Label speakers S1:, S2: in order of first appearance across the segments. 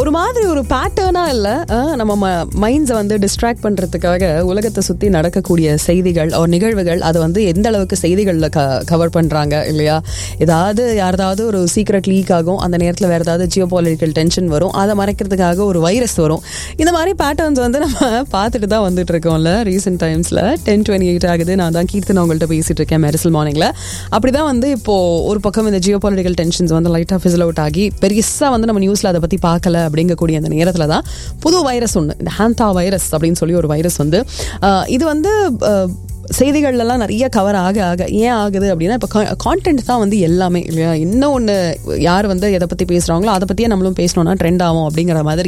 S1: ஒரு மாதிரி ஒரு பேட்டர்னா இல்ல அஹ், நம்ம மைண்ட்ஸை வந்து டிஸ்ட்ராக்ட் பண்றதுக்காக உலகத்தை சுத்தி நடக்கக்கூடிய செய்திகள் ஒரு நிகழ்வுகள் அதை வந்து எந்த அளவுக்கு செய்திகள்ல கவர் பண்றாங்க இல்லையா ஏதாவது யாராவது ஒரு சீக்ரெட் லீக் ஆகும் அந்த நேரத்தில் வேற ஏதாவது ஜியோ பொலிட்டிக்கல் டென்ஷன் வரும் அதை மறைக்கிறதுக்காக ஒரு வைரஸ் வரும் இந்த மாதிரி பேட்டர்ன்ஸ் வந்து நம்ம பார்த்துட்டு தான் வந்துட்டு இருக்கோம்ல ரீசெண்ட் டைம்ஸ்ல டென் டுவெண்ட்டி எயிட் ஆகுது நான் தான் கீர்த்தனா உங்கள்கிட்ட பேசிட்டு இருக்கேன் மெரிசல் மார்னிங்ல அப்படிதான் வந்து இப்போ ஒரு பக்கம் இந்த ஜியோ பொலிட்டிக்கல் டென்ஷன்ஸ் வந்து லைட்டாக ஃபிசில் அவுட் ஆகி பெருசா வந்து நம்ம நியூஸ்ல அதை பத்தி பார்க்கல அப்படிங்கக்கூடிய அந்த நேரத்துல தான் புது வைரஸ் ஒன்று இந்த ஹாந்தா வைரஸ் அப்படின்னு சொல்லி ஒரு வைரஸ் வந்து ஆஹ், இது வந்து ஆஹ், செய்திகள்லாம் நிறைய கவர் ஆக ஆக ஏன் ஆகுது அப்படின்னா இப்போ கான்டென்ட் தான் வந்து எல்லாமே இல்லையா இன்னும் ஒன்று யார் வந்து எதை பற்றி பேசுகிறாங்களோ அதை பற்றியே நம்மளும் பேசணும்னா ட்ரெண்ட் ஆகும் அப்படிங்கிற மாதிரி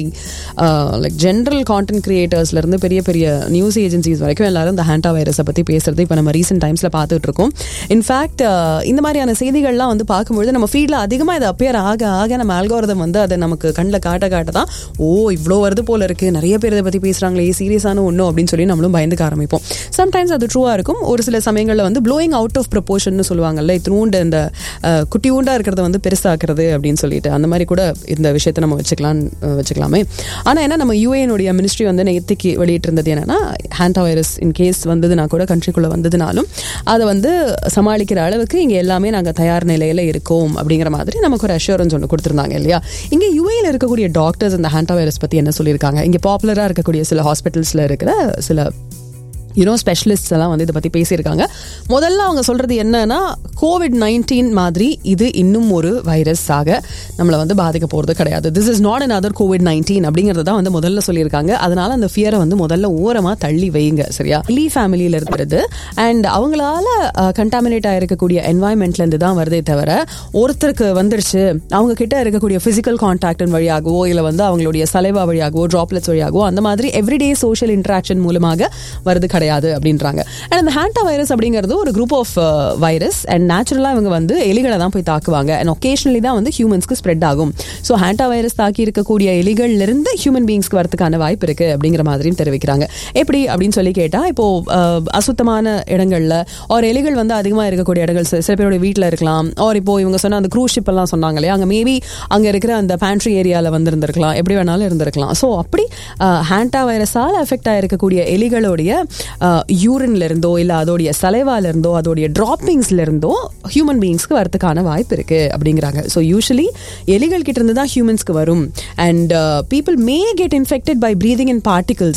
S1: லைக் ஜென்ரல் கான்டென்ட் கிரியேட்டர்ஸ்லேருந்து பெரிய பெரிய நியூஸ் ஏஜென்சிஸ் வரைக்கும் எல்லாரும் இந்த ஹேண்டா வைரஸை பற்றி பேசுறது இப்போ நம்ம ரீசெண்ட் டைம்ஸில் பார்த்துட்டு இருக்கோம் இன்ஃபேக்ட் இந்த மாதிரியான செய்திகள்லாம் வந்து பார்க்கும்பொழுது நம்ம ஃபீல்டில் அதிகமாக இது அப்பியர் ஆக ஆக நம்ம ஆல்கோரதம் வந்து அதை நமக்கு கண்ணில் காட்ட காட்ட தான் ஓ இவ்வளோ வருது போல இருக்கு நிறைய பேர் இதை பற்றி பேசுகிறாங்களே சீரியஸான ஒன்றும் அப்படின்னு சொல்லி நம்மளும் பயந்துக்க ஆரம்பிப்போம் சம்டைம்ஸ் அது ட்ரூவாக இருக்கும் ஒரு சில சமயங்களில் வந்து ப்ளோயிங் அவுட் ஆஃப் ப்ரொபோஷன் சொல்லுவாங்கல்ல இத்தினூண்டு இந்த அஹ், குட்டியூண்டா இருக்கிறத வந்து பெருசாக்குறது அப்படின்னு சொல்லிட்டு அந்த மாதிரி கூட இந்த விஷயத்தை நம்ம வச்சுக்கலாம் அஹ், வச்சுக்கலாமே ஆனால் என்ன நம்ம யூஏனுடைய மினிஸ்ட்ரி வந்து நேற்றுக்கு வெளியிட்டிருந்தது என்னன்னா ஹேண்டா வைரஸ் இன் கேஸ் வந்ததுன்னா கூட கண்ட்ரிக்குள்ளே வந்ததுனாலும் அதை வந்து சமாளிக்கிற அளவுக்கு இங்கே எல்லாமே நாங்கள் தயார் நிலையில் இருக்கோம் அப்படிங்கிற மாதிரி நமக்கு ஒரு அஷூரன்ஸ் ஒன்று கொடுத்துருந்தாங்க இல்லையா இங்கே யூஏயில் இருக்கக்கூடிய டாக்டர்ஸ் இந்த ஹேண்டா வைரஸ் பற்றி என்ன சொல்லியிருக்காங்க இங்கே பாப்புலராக இருக்கக்கூடிய சில ஹாஸ்பிட்டல்ஸில் இருக்கிற சில யூனோ ஸ்பெஷலிஸ்ட்ஸ் எல்லாம் வந்து இதை பற்றி பேசியிருக்காங்க முதல்ல அவங்க சொல்றது என்னன்னா கோவிட் நைன்டீன் மாதிரி இது இன்னும் ஒரு வைரஸ் ஆக நம்மளை வந்து பாதிக்க போகிறது கிடையாது this is not another COVID nineteen அப்படிங்கிறத தான் வந்து முதல்ல சொல்லியிருக்காங்க அதனால அந்த ஃபியரை வந்து முதல்ல ஓரமாக தள்ளி வைங்க சரியா லீ ஃபேமிலியில் இருக்கிறது அண்ட் அவங்களால கண்டாமினேட் ஆயிருக்கக்கூடிய என்வாயன்மெண்ட்லேருந்து தான் வருதே தவிர ஒருத்தருக்கு வந்துருச்சு அவங்க கிட்ட இருக்கக்கூடிய ஃபிசிக்கல் கான்டாக்டின் வழியாகவோ இல்லை வந்து அவங்களுடைய சலைவா வழியாகவோ ட்ராப்லெட்ஸ் வழியாகவோ அந்த மாதிரி எவ்ரிடே சோஷியல் இன்ட்ராக்ஷன் மூலமாக வருது கிடையாது அப்படின்றாங்க அண்ட் அந்த ஹேண்டா வைரஸ் அப்படிங்கிறது ஒரு குரூப் ஆஃப் வைரஸ் அண்ட் நேச்சுரலாக இவங்க வந்து எலிகளை தான் போய் தாக்குவாங்க அண்ட் ஒகேஷனலி தான் வந்து ஹியூமன்ஸ்க்கு ஸ்ப்ரெட் ஆகும் ஸோ ஹேண்டா வைரஸ் தாக்கி இருக்கக்கூடிய எலிகள்ல இருந்து ஹியூமன் பீங்ஸ்க்கு வரதுக்கான வாய்ப்பு இருக்கு அப்படிங்கிற மாதிரியும் தெரிவிக்கிறாங்க எப்படி அப்படின்னு சொல்லி கேட்டா இப்போ அஹ், அசுத்தமான இடங்கள்ல ஒரு எலிகள் வந்து அதிகமாக இருக்கக்கூடிய இடங்கள் சில சில பேருடைய வீட்டில் இருக்கலாம் ஆர் இப்போ இவங்க சொன்ன அந்த க்ரூஸ் ஷிப் எல்லாம் சொன்னாங்க இல்லையா அங்கே மேபி அங்கே இருக்கிற அந்த பேண்ட்ரி ஏரியாவில் வந்து இருந்திருக்கலாம் எப்படி வேணாலும் இருந்திருக்கலாம் ஸோ அப்படி ஹேண்டா வைரஸால் அஃபெக்ட் ஆயிருக்கக்கூடிய எலிகளுடைய யூரின்ல இருந்தோ இல்லை அதோடைய சலைவால இருந்தோ அதோடைய டிராப்பிங்ஸ்ல இருந்தோ ஹியூமன் பீயிங்ஸ்க்கு வரதுக்கான வாய்ப்பு இருக்கு அப்படிங்கிறாங்க ஸோ யூஸ்வலி எலிகள் கிட்ட இருந்து தான் ஹியூமன்ஸ்க்கு வரும் and people may get infected by breathing in particles